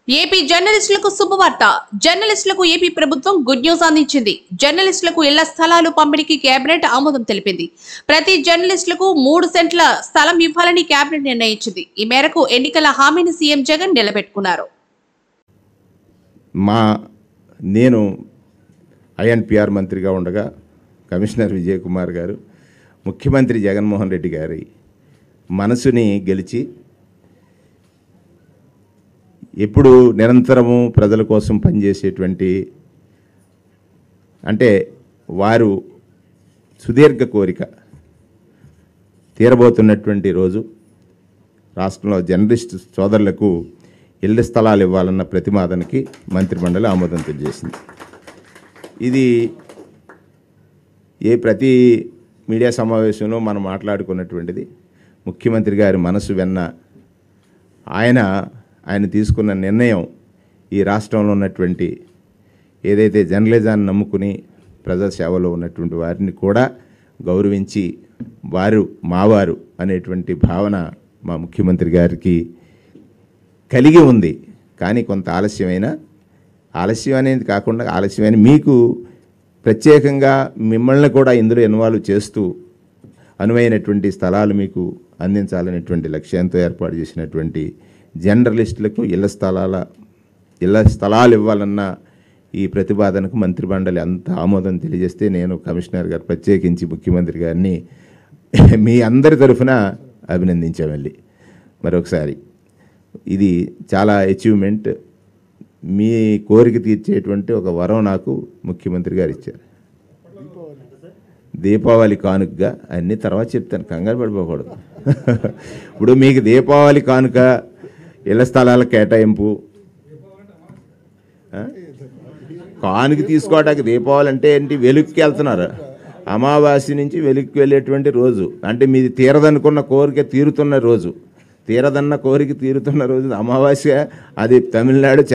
AP జర్నలిస్టులకు శుభవార్త జర్నలిస్టులకు ఏపీ ప్రభుత్వం గుడ్ న్యూస్ అందించింది జర్నలిస్టులకు ఇళ్ల స్థలాలు పంపిణీకి కేబినెట్ ఆమోదం తెలిపింది ప్రతి జర్నలిస్టులకు మూడు సెంట్ల స్థలం ఇవ్వాలని కేబినెట్ నిర్ణయించింది ఈ మేరకు ఎన్నికల హామీని సీఎం జగన్ నిలబెట్టుకున్నారు మా నేను ఐఎన్పిఆర్ మంత్రిగా ఉండగా కమిషనర్ విజయ్ కుమార్ గారు ముఖ్యమంత్రి జగన్మోహన్ రెడ్డి గారి మనసుని గెలిచి ఎప్పుడు నిరంతరము ప్రజల కోసం పనిచేసేటువంటి అంటే వారు సుదీర్ఘ కోరిక తీరబోతున్నటువంటి రోజు రాష్ట్రంలో జర్నలిస్ట్ సోదరులకు ఇళ్ల స్థలాలు ఇవ్వాలన్న ప్రతిపాదనకి మంత్రిమండలి ఆమోదం తెలియజేసింది ఇది ఏ ప్రతి మీడియా సమావేశంలో మనం మాట్లాడుకున్నటువంటిది ముఖ్యమంత్రి గారి మనసు వెన్న ఆయన ఆయన తీసుకున్న నిర్ణయం ఈ రాష్ట్రంలో ఉన్నటువంటి ఏదైతే జర్నలిజాన్ని నమ్ముకుని ప్రజాసేవలో ఉన్నటువంటి వారిని కూడా గౌరవించి వారు మావారు అనేటువంటి భావన మా ముఖ్యమంత్రి గారికి కలిగి ఉంది కానీ కొంత ఆలస్యమైన ఆలస్యం అనేది కాకుండా ఆలస్యమైన మీకు ప్రత్యేకంగా మిమ్మల్ని కూడా ఇందులో ఇన్వాల్వ్ చేస్తూ అనువైనటువంటి స్థలాలు మీకు అందించాలనేటువంటి లక్ష్యంతో ఏర్పాటు చేసినటువంటి జర్నలిస్టులకు ఇళ్ల స్థలాల ఇళ్ల స్థలాలు ఇవ్వాలన్న ఈ ప్రతిపాదనకు మంత్రిమండలి అంత ఆమోదం తెలియజేస్తే నేను కమిషనర్ గారు ప్రత్యేకించి ముఖ్యమంత్రి గారిని మీ అందరి తరఫున అభినందించామల్లి మరొకసారి ఇది చాలా అచీవ్మెంట్ మీ కోరిక తీర్చేటువంటి ఒక వరం నాకు ముఖ్యమంత్రి గారు ఇచ్చారు దీపావళి కానుకగా అన్ని తర్వాత చెప్తాను కంగారు పడిపోకూడదు ఇప్పుడు మీకు దీపావళి కానుక ఇళ్ల స్థలాల కేటాయింపు ఆ? కానుక తీసుకోవడానికి దీపావళి అంటే ఏంటి వెలుగుకి వెళ్తున్నారు అమావాస్య నుంచి వెలుగుకి వెళ్ళేటువంటి రోజు అంటే మీది తీరదనుకున్న కోరిక తీరుతున్న రోజు తీరదన్న కోరిక తీరుతున్న రోజు అమావాస్య అది తమిళనాడు